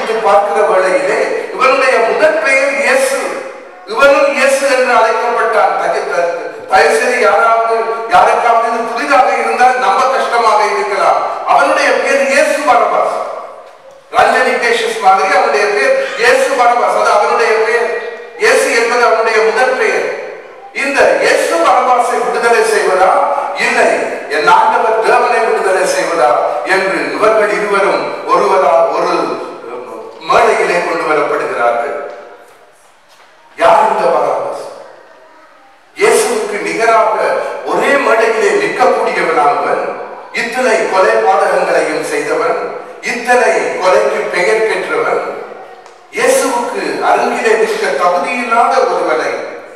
படித்து பார்க்கிற வேளையிலே இவனுடைய முதற் பெயர் இயேசு இவனும் இயேசு என்று அழைக்கப்பட்டான் தகை- த- தயவு செய்து யாராவது யாருக்காவது இது புதிதாக இருந்தால் நம்ப கஷ்டமாக இருக்கலாம் அவனுடைய பேர் இயேசு பரபாஸ் ரஞ்சனி கேஷஸ் மாதிரி அவனுடைய பேர் இயேசு பரபாஸ் அது அவனுடைய பெயர் இயேசு என்பது அவனுடைய முதற் பெயர் இந்த இயேசு பரபாசை விடுதலை செய்வதா இல்லை என் ஆண்டவர் தேவனை விடுதலை செய்வதா என்று இவர்கள் இருவரும் ஒருவரா ஒரு மேடையிலே கொண்டு வரப்படுகிறார்கள் யார் இந்த பரபாஸ் இயேசுவுக்கு நிகராக ஒரே மேடையிலே நிற்கக்கூடியவனானவன் இத்தனை கொலை பாதகங்களையும் செய்தவன் இத்தனை கொலைக்கு பெயர் பெற்றவன் இயேசுவுக்கு அருகிலே நிற்க தகுதியில்லாத ஒருவனை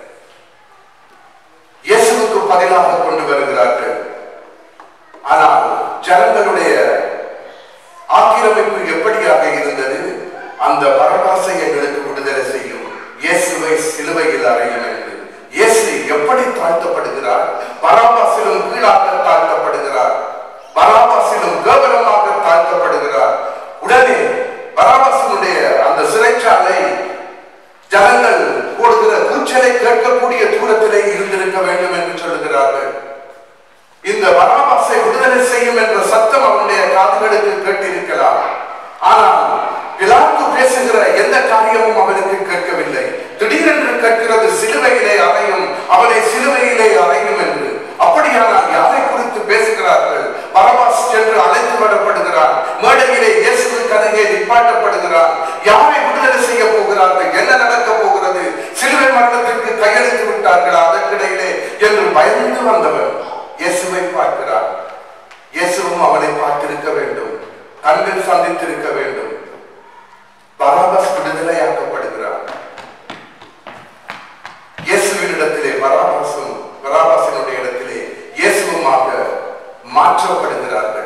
இயேசுவுக்கு பதிலாக கொண்டு வருகிறார்கள் ஆனால் ஜனங்களுடைய ஆக்கிரமிப்பு எப்படியாக இருந்தது அந்த பரபாசை எங்களுக்கு விடுதலை செய்யும் இயேசுவை சிலுவையில் அறையும் என்று இயேசு எப்படி தாழ்த்தப்படுகிறார் பராபாசிலும் கீழாக தாழ்த்தப்படுகிறார் பராபாசிலும் கேவலமாக தாழ்த்தப்படுகிறார் உடனே பராபாசினுடைய அந்த சிறைச்சாலை ஜனங்கள் போடுகிற கூச்சலை கேட்கக்கூடிய தூரத்திலே இருந்திருக்க வேண்டும் என்று சொல்லுகிறார்கள் இந்த பராபாசை விடுதலை செய்யும் என்ற சத்தம் அவனுடைய காதுகளுக்கு கேட்டிருக்கலாம் ஆனால் பிலாத்து பேசுகிற எந்த காரியமும் அவனுக்கு கேட்கவில்லை திடீரென்று கேட்கிறது சிலுவையிலே அறையும் அவனை சிலுவையிலே அறையும் என்று அப்படியானால் யாரை குறித்து பேசுகிறார்கள் பரபாஸ் சென்று அழைத்து வரப்படுகிறான் மேடையிலே இயேசுவுக்கு அருகே நிப்பாட்டப்படுகிறான் யாரை விடுதலை செய்ய போகிறார்கள் என்ன நடக்க போகிறது சிலுவை மரணத்திற்கு கையெழுத்து விட்டார்கள் அதற்கிடையிலே என்று பயந்து வந்தவன் இயேசுவை பார்க்கிறார் இயேசுவும் அவனை பார்த்திருக்க வேண்டும் கண்கள் சந்தித்திருக்க வேண்டும் பராபஸ் விடுதலையாக்கப்படுகிறார் இயேசுவினிடத்திலே பராபாசும் பராபாசினுடைய இடத்திலே இயேசுவுமாக மாற்றப்படுகிறார்கள்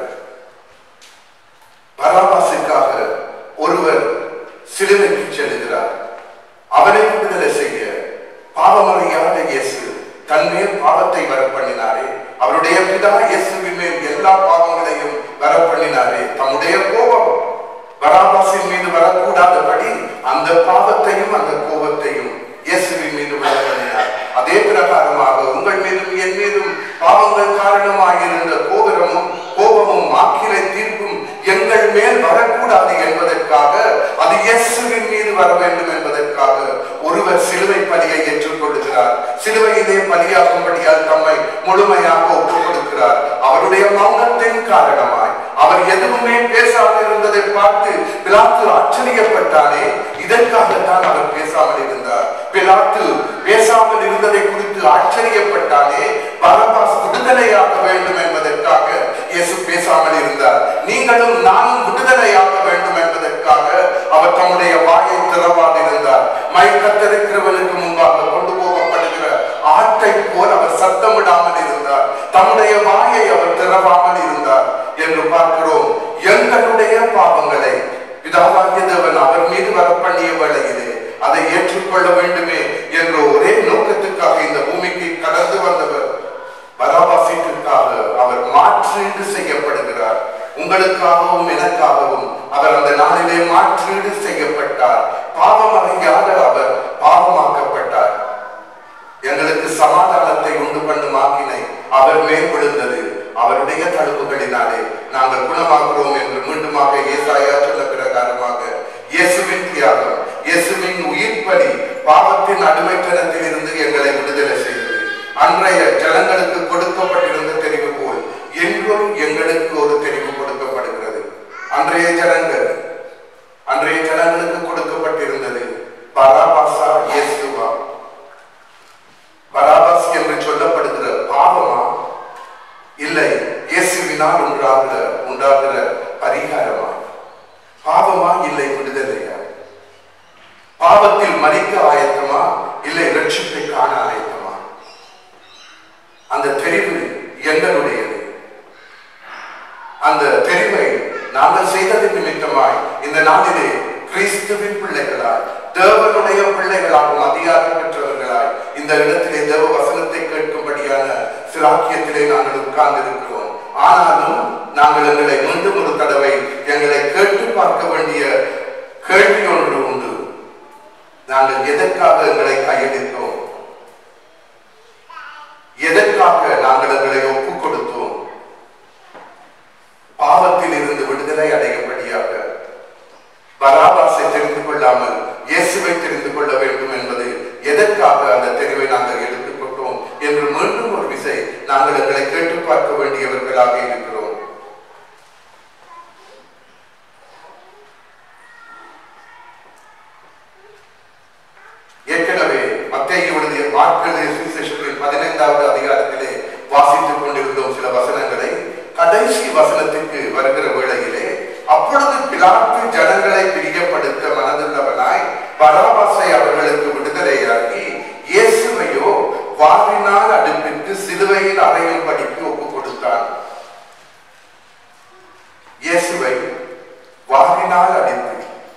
பராபாசுக்காக ஒருவர் சிலுவைக்கு செல்லுகிறார் அவனை விடுதலை செய்ய பாவமறியாத இயேசு தன்மேல் பாவத்தை வர பண்ணினாரே அவருடைய பிதா இயேசுவின் மேல் எல்லா பாவங்களையும் வர பண்ணினாரே தம்முடைய கோபம் பராபாசின் மீது வரக்கூடாதபடி அந்த பாவத்தையும் அந்த கோபத்தையும் இயேசுவின் மீது வர பண்ணினார் அதே பிரகாரமாக உங்கள் மீதும் என் மீதும் பாவங்கள் காரணமாக இருந்த கோபுரமும் கோபமும் ஆக்கிரை தீர்ப்பும் எங்கள் மேல் வரக்கூடாது என்பதற்காக அது இயேசுவின் மீது வர வேண்டும் என்பதற்காக ஒருவர் சிலுவை பலியை ஏற்றுக்கொள்கிறார் சிலுவையிலே பலியாகும்படியால் தம்மை முழுமையாக ஒப்புக் கொடுக்கிறார் அவருடைய மௌனத்தின் காரணமாய் அவர் எதுவுமே பேசாமல் இருந்ததை பார்த்து பிலாத்து ஆச்சரியப்பட்டானே இதற்காகத்தான் அவர் பேசாமல் இருந்தார் பிலாத்து பேசாமல் இருந்ததை குறித்து ஆச்சரியப்பட்டானே பரபாஸ் விடுதலையாக வேண்டும் என்பதற்காக இயேசு பேசாமல் இருந்தார் நீங்களும் நானும் விடுதலையாக வேண்டும் என்பதற்காக அவர் தம்முடைய வாயை திறவாது இருந்தார் மயக்கத்திருக்கிறவனுக்கு முன்பாக கொண்டு போகப்படுகிற ஆட்டை போல் அவர் சத்தமிடாமல் இருந்தார் தம்முடைய வாயை அவர் திறவாமல் இருந்தார் என்று பார்க்கிறோம் எங்களுடைய பாவங்களை பிதாவாகிய தேவன் அவர் மீது வர பண்ணிய வேளையிலே அதை ஏற்றுக்கொள்ள வேண்டுமே என்ற ஒரே நோக்கத்துக்காக இந்த பூமிக்கு கடந்து வந்தவர் பராபாசிற்காக அவர் மாற்றீடு செய்யப்படுகிறார் உங்களுக்காகவும் எனக்காகவும் அவர் அந்த நாளிலே மாற்றீடு செய்யப்பட்டார் பாவம் அறியாத அவர் பாவமாக்கப்பட்டார் எங்களுக்கு சமாதானத்தை உண்டு பண்ணும் ஆக்கினை அவர் மேல் விழுந்தது அவருடைய தழுவுகளினாலே நாங்கள் குணமாகிறோம் என்று மீண்டுமாக ஏசாயா சொன்ன பிரகாரமாக இயேசுவின் தியாகம் இயேசுவின் உயிர்ப்பலி பாவத்தின் அடிமைத்தனத்தில் இருந்து எங்களை விடுதலை செய்தது அன்றைய ஜனங்களுக்கு கொடுக்கப்பட்டிருந்த தெரிவு போல் என்றும் எங்களுக்கு ஒரு தெரிவு கொடுக்கப்படுகிறது அன்றைய ஜனங்கள் அன்றைய ஜனங்களுக்கு கொடுக்கப்பட்டிருந்தது பராபாசா இயேசுவா பராபாஸ் என்று சொல்லப்படுகிற பாவமா இல்லை இயேசுவினால் உண்டாகிற உண்டாகிற பரிகாரமா பாவமா இல்லை விடுதலையா பாவத்தில் மறிக்க ஆயத்தமா இல்லை ரட்சிப்பை காண ஆயத்தமா அந்த தெரிவு எங்களுடையது அந்த தெரிவை நாங்கள் செய்தது நிமித்தமாய் இந்த நாளிலே கிறிஸ்துவின் பிள்ளைகளாய் தேவனுடைய பிள்ளைகளாகவும் அதிகாரம் பெற்றவர்களாய் இந்த இடத்திலே தேவ வசனத்தை கேட்கும்படியான சிலாக்கியத்திலே நாங்கள் உட்கார்ந்து இருக்கிறோம் ஆனாலும் நாங்கள் எங்களை மீண்டும் ஒரு தடவை எங்களை கேட்டு பார்க்க வேண்டிய கேள்வி எதற்காக எங்களை கையெழுத்தோம் எதற்காக நாங்கள் எங்களை ஒப்புக் கொடுத்தோம் பாவத்தில் இருந்து விடுதலை அடையும்படியாக பராபாசை தெரிந்து கொள்ளாமல் இயேசுவை தெரிந்து கொள்ள வேண்டும் என்பது எதற்காக அந்த தெரிவை நாங்கள் எடுத்துக்கொண்டோம் என்று மீண்டும் ஒரு விசை நாங்கள் எங்களை கேட்டு பார்க்க வேண்டியவர்களாக இருக்கிறோம் ஏற்கனவே மத்திய எழுதிய மார்க்கெழுதிய சுவிசேஷத்தின் பதினைந்தாவது அதிகாரத்திலே வாசித்துக் கொண்டிருந்தோம் சில வசனங்களை கடைசி வசனத்திற்கு வருகிற வேளையிலே அப்பொழுது பிலாத்து ஜனங்களை பிரியப்படுத்த மனதுள்ளவனாய் பராபாசை அவர்களுக்கு விடுதலையாக்கி இயேசுவையோ வாரினால் அடுப்பிட்டு சிலுவையில் அறையும்படிக்கு ஒப்புக் கொடுத்தான் இயேசுவை வாரினால் அடித்து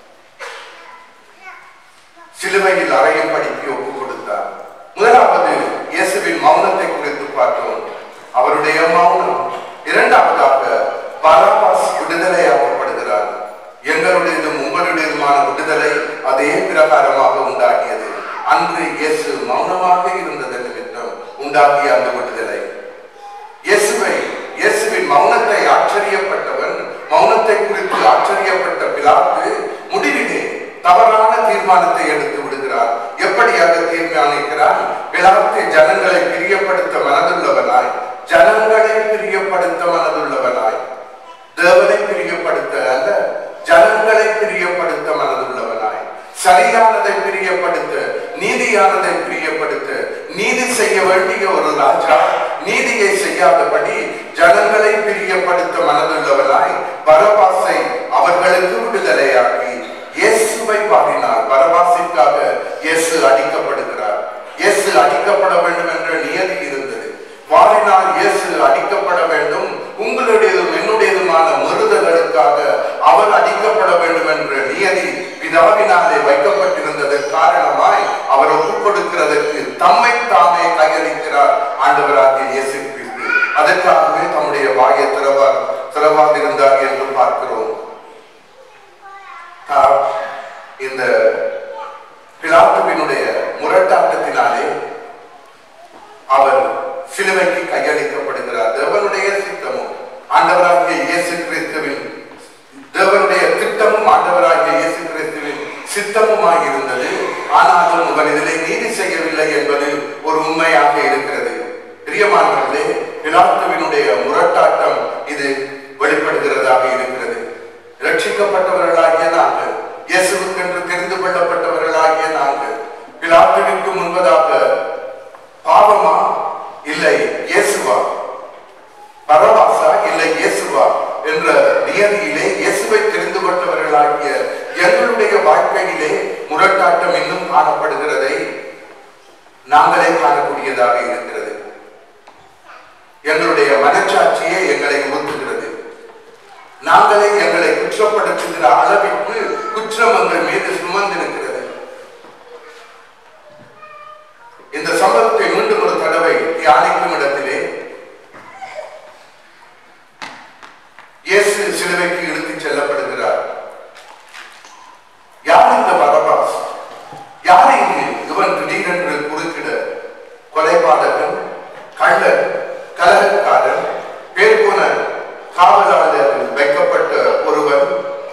சிலுவையில் அறையும்படிக்கு ஒப்புக் கொடுத்தார் முதலாவது இயேசுவின் மௌனத்தை குறித்து பார்த்தோம் அவருடைய மௌனம் இரண்டாவதாக பராபாஸ் விடுதலையாக்கப்படுகிறார் எங்களுடையதும் உங்களுடையதுமான விடுதலை அதே பிரகாரமாக உண்டாகியது அன்று இயேசு மௌனமாக இருந்தது நிமித்தம் உண்டாகிய அந்த விடுதலை இயேசுவை இயேசுவின் மௌனத்தை ஆச்சரியப்பட்டவன் மௌனத்தை குறித்து ஆச்சரியப்பட்ட பிலாத்து முடிவிலே தவறான தீர்மானத்தை எடுத்து விடுகிறார் எப்படியாக தீர்மானிக்கிறார் பிலாத்து ஜனங்களை பிரியப்படுத்த மனதுள்ளவனாய் ஜனங்களை பிரியப்படுத்த மனதுள்ளவனாய் தேவனை பிரியப்படுத்த அல்ல ஜனங்களை பிரியப்படுத்த மனதுள்ளவனாய் சரியானதை பிரியப்படுத்த நீதியானதை பிரியப்படுத்த நீதி செய்ய வேண்டிய ஒரு ராஜா நீதியை செய்யாதபடி ஜனங்களை பிரியப்படுத்த மனதுள்ளவனாய் பரபாசை அவர்களுக்கு விடுதலையாக்கி இயேசுவை பாடினார் பரபாசிற்காக இயேசு அடிக்கப்படுகிறார் இயேசு அடிக்கப்பட வேண்டும் என்ற நியதி இருந்தது வாரினால் இயேசு அடிக்கப்பட வேண்டும் உங்களுடையதும் என்னுடையதுமான மறுதல்களுக்காக அவர் அடிக்கப்பட வேண்டும் என்ற நியதி பிதாவினாலே வைக்கப்பட்டிருந்ததன் காரணமாய் அவர் ஒப்புக் கொடுக்கிறதற்கு தம்மை தாமே கையளிக்கிறார் ஆண்டவராகிய இயேசு கிறிஸ்து அதற்காகவே தம்முடைய வாயை திறவா திறவாதிருந்தார் என்று பார்க்கிறோம் தாம் இந்த பிலாத்துவினுடைய முரட்டாட்டத்தினாலே அவர் சிலுவைக்கு கையளிக்கப்படுகிறார் தேவனுடைய சித்தமும் ஆண்டவராகிய இயேசு கிறிஸ்துவின் தேவனுடைய திட்டமும் ஆண்டவராகிய இயேசு கிறிஸ்துவின் சித்தமுமாய் இருந்தது ஆனாலும் அவர் இதிலே நீதி செய்யவில்லை என்பது ஒரு உண்மையாக இருக்கிறது பிரியமானவர்களே பிலாத்துவினுடைய முரட்டாட்டம் இது வெளிப்படுகிறதாக இருக்கிறது ரட்சிக்கப்பட்டவர்களாகிய நாங்கள் இயேசுவுக்கென்று தெரிந்து கொள்ளப்பட்டவர்களாகிய நாங்கள் பிலாத்துவிற்கு முன்பதாக பாவமா இல்லை இயேசுவா பரவாசா இல்லை இயேசுவா என்ற நியதியிலே இயேசுவை தெரிந்து கொண்டவர்களாகிய எங்களுடைய வாழ்க்கையிலே முரட்டாட்டம் இன்னும் காணப்படுகிறதை நாங்களே காணக்கூடியதாக இருக்கிறது எங்களுடைய மனச்சாட்சியே எங்களை உறுத்துகிறது நாங்களே எங்களை குற்றப்படுத்துகிற அளவிற்கு குற்றம் எங்கள் மீது சுமந்திருக்கிறது இந்த சம்பவத்தை மீண்டும் ஒரு தடவை தியானிக்கும் இடத்திலே இயேசு சிலுவைக்கு இழுத்துச் செல்லப்படுகிறார் யார் இந்த பரபாஸ் யார் இங்கு இவன் திடீரென்று குறுக்கிட கொலைபாதகன் கள்ளன் கலகக்காரன் பேர் போன காவலாளர் வைக்கப்பட்ட ஒருவன்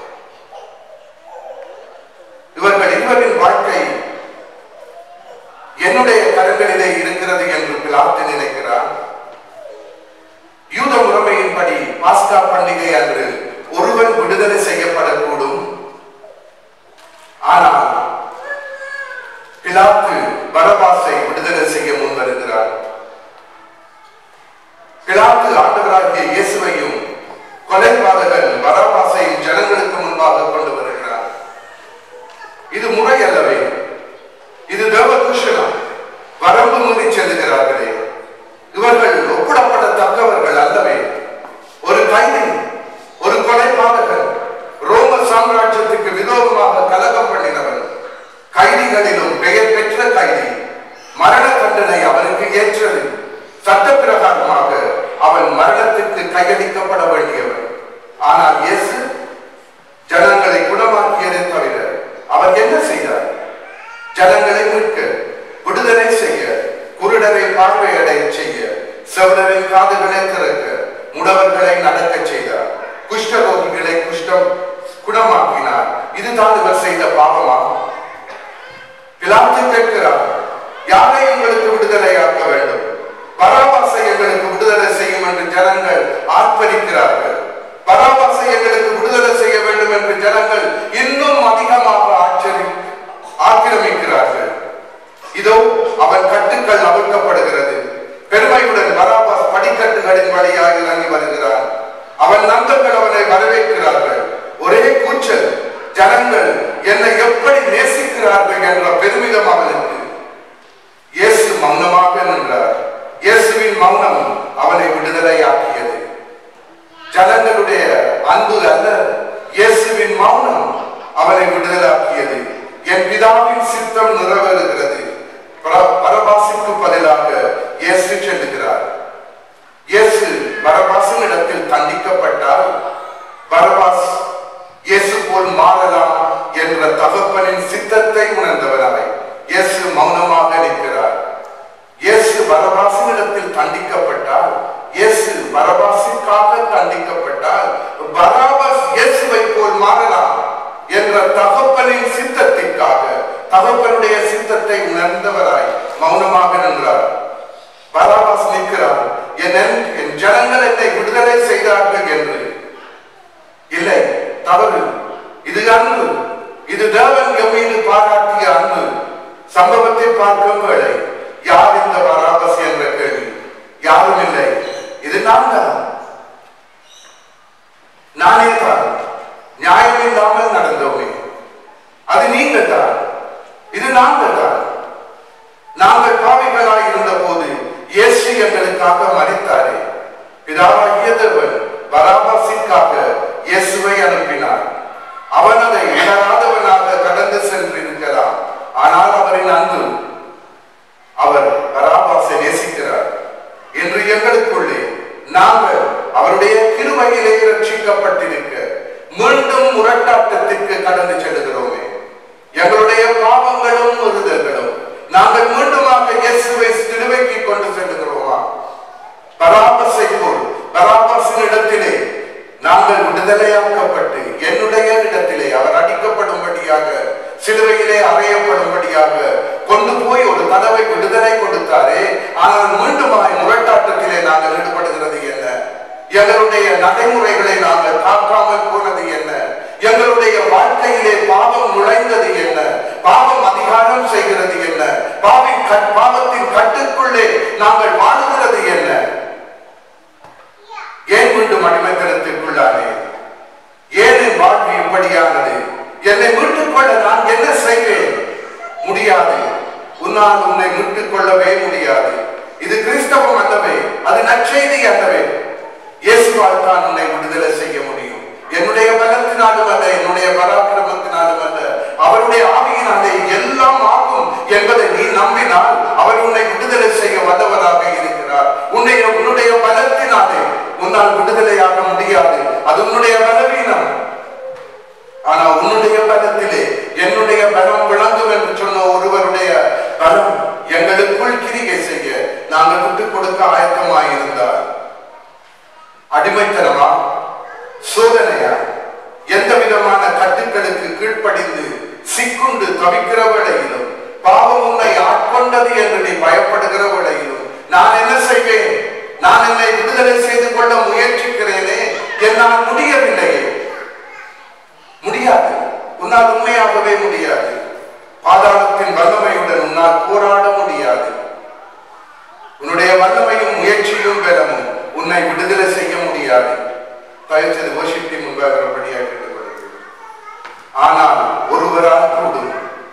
இவர்கள் இருவரின் வாழ்க்கை என்னுடைய கரங்களிலே இருக்கிறது என்று பிலாத்து நினைக்கிறான் யூத முறைமையின்படி பாஸ்கா பண்டிகை அன்று ஒருவன் விடுதலை செய்யப்படக்கூடும் ஆனால் பிலாத்து பரபாசை விடுதலை செய்ய முன் வருகிறார் பிலாத்து ஆண்டவராகிய இயேசுவையும் கொலைபாதகன் பரபாசையும் ஜனங்களுக்கு முன்பாக கொண்டு வருகிறார் இது முறை அல்லவே இது தேவதூஷணம் வரம்பு மீறி செல்லுகிறார்களே இவர்கள் ஒப்பிடப்படத்தக்கவர்கள் அல்லவே ஒரு கைதி ஒரு கொலைபாதகன் செவிடர்களின் காதுகளை திறக்க முடவர்களை நடக்கச் செய்தார் குஷ்டரோகிகளை குஷ்டம் குணமாக்கினார் இதுதான் இவர் செய்த பாவமா பிலாத்து கேட்கிறார் யாரை எங்களுக்கு விடுதலையாக்க வேண்டும் பராபாசை எங்களுக்கு விடுதலை செய்யும் என்று ஜனங்கள் ஆர்ப்பரிக்கிறார்கள் பராபாசை எங்களுக்கு விடுதலை செய்ய வேண்டும் என்று ஜனங்கள் இன்னும் அதிகமாக ஆச்சரி ஆக்கிரமிக்கிறார்கள் இதோ அவன் கட்டுக்கள் அவிழ்க்கப்படுகிறது பெருமையுடன் பராபாஸ் படிக்கட்டுகளின் வழியாக இறங்கி வருகிறான் அவன் நண்பர்கள் அவனை வரவேற்கிறார்கள் ஒரே கூச்சல் ஜனங்கள் என்னை எப்படி நேசிக்கிறார்கள் என்ற பெருமிதம் அவனுக்கு இயேசு மௌனமாக நின்றார் இயேசுவின் மௌனம் அவனை விடுதலையாக்கியது ஜனங்களுடைய அன்பு அல்ல இயேசுவின் மௌனம் அவனை விடுதலாக்கியது என் பிதாவின் சித்தம் நிறைவேறுகிறது பர- பரபாசுக்கு பதிலாக இயேசு செல்லுகிறார் இயேசு பரபாசின் இடத்தில் தண்டிக்கப்பட்டால் பரபாஸ் இயேசு போல் மாறலாம் என்ற தகப்பனின் சித்தத்தை உணர்ந்தவராய் இயேசு மௌனமாக நிற்கிறார் இயேசு பரபாசினிடத்தில் தண்டிக்கப்பட்டால் இயேசு பரபாசிற்காக தண்டிக்கப்பட்டால் பராபாஸ் இயேசுவை போல் மாறலாம் என்ற தகப்பனின் சித்தத்திற்காக தகப்பனுடைய சித்தத்தை உணர்ந்தவராய் மௌனமாக நின்றார் பராபாஸ் நிற்கிறார் என் என் ஜனங்கள் என்னை விடுதலை செய்தார்கள் என்று இல்லை தவறு இது அன்பு இது தேவன் என் மீது பாராட்டிய அன்பு சம்பவத்தை பார்க்கும் வேளை யார் இந்த பராபஸ் என்ற கேள்வி யாரும் இல்லை இது நான் தான் நானே தான் நியாயம் இல்லாமல் நடந்தோமே அது நீங்கள் தான் இது நாங்கள் தான் நாங்கள் பாவிகளாய் இருந்த போது இயேசு எங்களுக்காக மறித்தாரே பிதாவாகிய தேவன் பராபாசிற்காக இயேசுவை அனுப்பினார் அவன் அதை இணராதவனாக கடந்து சென்றிருக்கலாம் ஆனால் அவரின் அன்பு அவர் பராபாசை நேசிக்கிறார் என்று எங்களுக்குள்ளே நாங்கள் அவருடைய கிருபையிலே ரட்சிக்கப்பட்டிருக்க மீண்டும் முரட்டாட்டத்திற்கு கடந்து செல்கிறோமே எங்களுடைய பாவங்களும் உறுதல்களும் நாங்கள் மீண்டுமாக இயேசுவை சிலுவைக்கு கொண்டு செல்லுகிறோமா பராபஸை போல் பராபஸின் இடத்திலே நாங்கள் விடுதலையாக்கப்பட்டு என்னுடைய இடத்திலே அவர் அடிக்கப்படும்படியாக சிலுவையிலே அறையப்படும்படியாக கொண்டு போய் ஒரு தடவை விடுதலை கொடுத்தாரே ஆனால் மீண்டுமாய் முரட்டாட்டத்திலே நாங்கள் ஈடுபடுகிறது என்ன எங்களுடைய நடைமுறைகளை நாங்கள் காக்காமல் போனது என்ன எங்களுடைய வாழ்க்கையிலே பாவம் நுழைந்தது என்ன பாவம் அதிகாரம் செய்கிறது என்ன பாவின் கட்- பாவத்தின் கட்டுக்குள்ளே நாங்கள் வாழுகிறது என்ன ஏன் மீண்டும் அடிமைத்தனத்திற்குள்ளானே ஏன் என் வாழ்வு இப்படியானது என்னை மீட்டுக் கொள்ள நான் என்ன செய்வேன் முடியாது உன்னால் உன்னை மீட்டுக் கொள்ளவே முடியாது இது கிறிஸ்தவம் அல்லவே அது நற்செய்தி அல்லவே இயேசுவால் தான் உன்னை விடுதலை செய்ய முடியும் என்னுடைய பலத்தினாலும் அல்ல என்னுடைய பராக்கிரமத்தினாலும் அல்ல அவருடைய ஆவியினாலே எல்லாம் ஆகும் என்பதை நீ நம்பினால் அவர் உன்னை விடுதலை செய்ய வல்லவராக இருக்கிறார் உன்னை உன்னுடைய பலத்தினாலே உன்னால் விடுதலையாக முடியாது அது உன்னுடைய பலவீனம் ஆனா உன்னுடைய பலத்திலே என்னுடைய பலம் விளங்கும் என்று சொன்ன ஒருவருடைய பலம் எங்களுக்குள் கிரிகை செய்ய நாங்கள் விட்டுக் கொடுக்க ஆயத்தமாயிருந்தார் அடிமைத்தனமா சோதனையா எந்த விதமான கட்டுக்களுக்கு கீழ்ப்படிந்து சிக்குண்டு தவிக்கிற வேளையிலும் பாவம் உன்னை ஆட்கொண்டது என்று நீ பயப்படுகிற வேளையிலும் நான் என்ன செய்வேன் நான் என்னை விடுதலை செய்து கொள்ள முயற்சிக்கிறேனே என்னால் முடியவில்லையே முடியாது உன்னால் உண்மையாகவே முடியாது பாதாளத்தின் வல்லமையுடன் உன்னால் போராட முடியாது உன்னுடைய வல்லமையும் முயற்சியும் பலமும் உன்னை விடுதலை செய்ய முடியாது தயவுசெய்து worship முன்பாகிறபடியாக கேட்டுக்கொள்கிறேன் ஆனால் ஒருவரால் கூடும்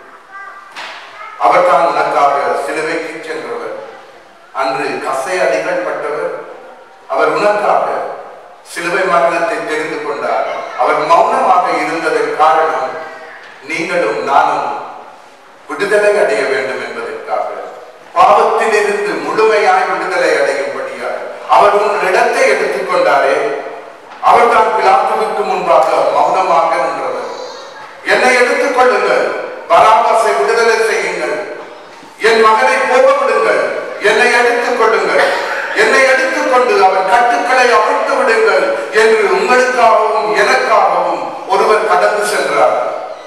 அவர்தான் உனக்காக சிலுவைக்கு சென்றவர் அன்று கசை அடிகள் பட்டவர் அவர் உனக்காக சிலுவை மரணத்தை தெரிந்து கொண்டார் அவர் மௌனமாக இருந்ததன் காரணம் நீங்களும் நானும் விடுதலை அடைய வேண்டும் என்பதற்காக பாவத்திலிருந்து முழுமையாய் விடுதலை அடையும்படியாக அவர் உன் இடத்தை எடுத்துக்கொண்டாரே அவர்தான் பிலாத்துவுக்கு முன்பாக மௌனமாக நின்றவர் என்னை எடுத்துக் கொள்ளுங்கள் பராபாசை விடுதலை செய்யுங்கள் என் மகனை போக விடுங்கள் என்னை எடுத்துக் கொள்ளுங்கள் என்னை எடுத்துக் கொண்டு கட்டுகளை அவிழ்த்து விடுங்கள் என்று உங்களுக்காகவும் எனக்காகவும் ஒருவர் கடந்து சென்றார்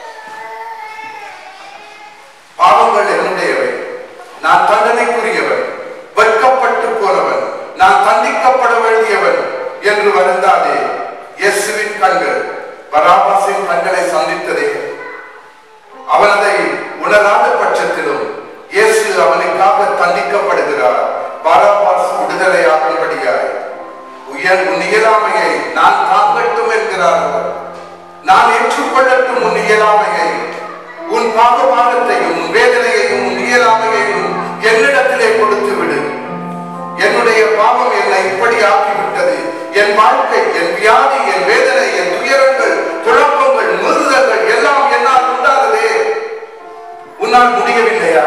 பாவங்கள் என்னுடையவை நான் தண்டனைக்குரியவன் வெட்கப்பட்டு போனவன் நான் தண்டிக்கப்பட வேண்டியவன் என்று வருந்தாதே இயேசுவின் கண்கள் பராபாசின் கண்களை சந்தித்ததே அவன் அதை உணராத பட்சத்திலும் இயேசு அவனுக்காக தண்டிக்கப்படுகிறார் பராபாஸ் விடுதலையாகும்படியாய் உயர் உன் இயலாமையை நான் தாங்கட்டும் என்கிறார் அவர் நான் ஏற்றுக்கொள்ளட்டும் உன் இயலாமையை உன் பாவமானத்தையும் உன் வேதனையையும் உன் இயலாமையையும் என்னிடத்திலே கொடுத்து விடு என்னுடைய பாவம் என்னை இப்படி ஆக்கிவிட்டது என் வாழ்க்கை என் வியாதி என் வேதனை என் துயரங்கள் குழப்பங்கள் முறுதல்கள் எல்லாம் என்னால் உண்டானதே உன்னால் முடியவில்லையா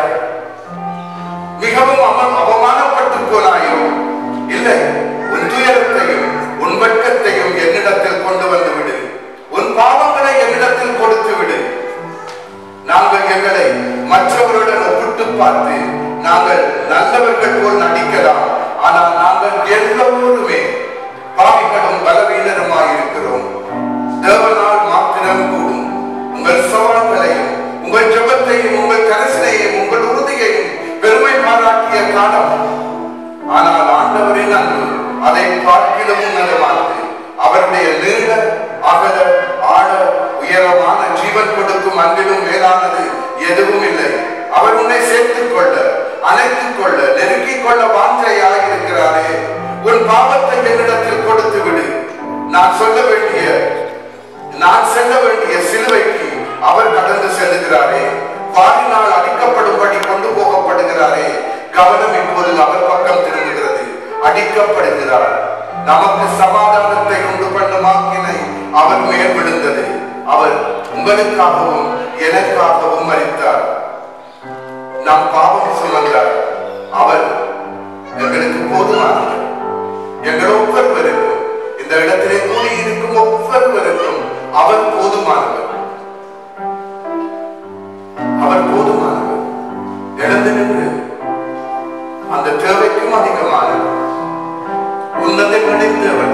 மிகவும் அவ அவமானப்பட்டு போனாயோ இல்லை உன் துயரத்தையும் உன் வெட்கத்தையும் என்னிடத்தில் கொண்டு வந்து விடு உன் பாவங்களை என்னிடத்தில் கொடுத்து விடு நாங்கள் எங்களை மற்றவர்களுடன் ஒப்பிட்டு பார்த்து நாங்கள் நல்லவர்கள் போல் நடிக்கலாம் ஆனால் நாங்கள் எல்லோருமே பாவிகளும் பலவீனருமாய் இருக்கிறோம் தேவனால் மாத்திரம் கூடும் உங்கள் சவால்களையும் உங்கள் ஜெபத்தையும் உங்கள் கரசனையும் உங்கள் உறுதியையும் பெருமை பாராட்டிய காலம் ஆனால் ஆண்டவரின் அன்பு அதை பார்க்கிலும் உன்னதமானது அவருடைய நீள அகல ஆழ உயரமான ஜீவன் கொடுக்கும் அன்பிலும் மேலானது எதுவும் இல்லை அவர் உன்னை சேர்த்துக் கொள்ள அணைத்துக் கொள்ள நெருக்கிக் கொள்ள வாஞ்சையாக இருக்கிறாரே உன் பாவத்தை என்னிடத்தில் கொடுத்து விடு நான் சொல்ல வேண்டிய நான் செல்ல வேண்டிய சிலுவைக்கு அவர் கடந்து செல்லுகிறாரே வாரினால் அடிக்கப்படும்படி கொண்டு போகப்படுகிறாரே கவனம் இப்போது அவர் பக்கம் திரும்புகிறது அடிக்கப்படுகிறார் நமக்கு சமாதானத்தை உண்டு பண்ணும் ஆக்கினை அவர் மேல் விழுந்தது அவர் உங்களுக்காகவும் எனக்காகவும் மறித்தார் நாம் பாவம் சுமந்தார் அவர் எங்களுக்கு போதுமானவர் எங்கள் ஒவ்வொருவருக்கும் இந்த இடத்திலே கூடியிருக்கும் ஒவ்வொருவருக்கும் அவர் போதுமானவர் அவர் போதுமானவர் எழுந்து நின்று அந்த தேவைக்கும் அதிகமானவர் உன்னதங்களின் தேவன்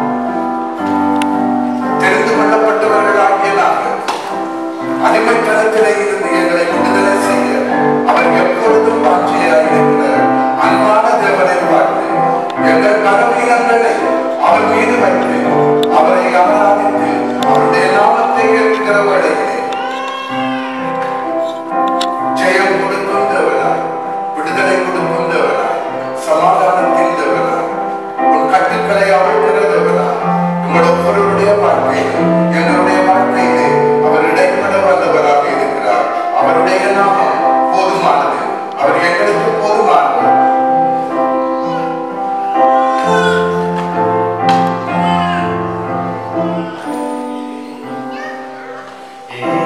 தெரிந்து கொள்ளப்பட்டவர்களாகிய நாங்கள் அடிமைத்தனத்திலே இருந்து எங்களை விடுதலை செய்ய அவர் எப்பொழுதும் வாஞ்சியாக இருக்கிற அன்பான தேவனை பார்த்து எங்கள் கனவீனங்களை அவர் மீது வைத்து அவரை ஆராதித்து அவருடைய நாமத்தை ஏற்கிற வேளையிலே ஜெயம் கொடுக்கும் தேவனாய் விடுதலை கொடுக்கும் தேவனாய் சமாதானத்தின் தேவனாய் உன் கட்டுக்களை அவிழ்க்கிற தேவனாய் உங்கள் ஒவ்வொருவருடைய வாழ்க்கையில் எங்களுடைய வாழ்க்கையிலே அவர் இடைப்பட வல்லவராக இருக்கிறார் அவருடைய நாமம் போதுமானது அவர் எங்களுக்கு போதுமானவர் ஏ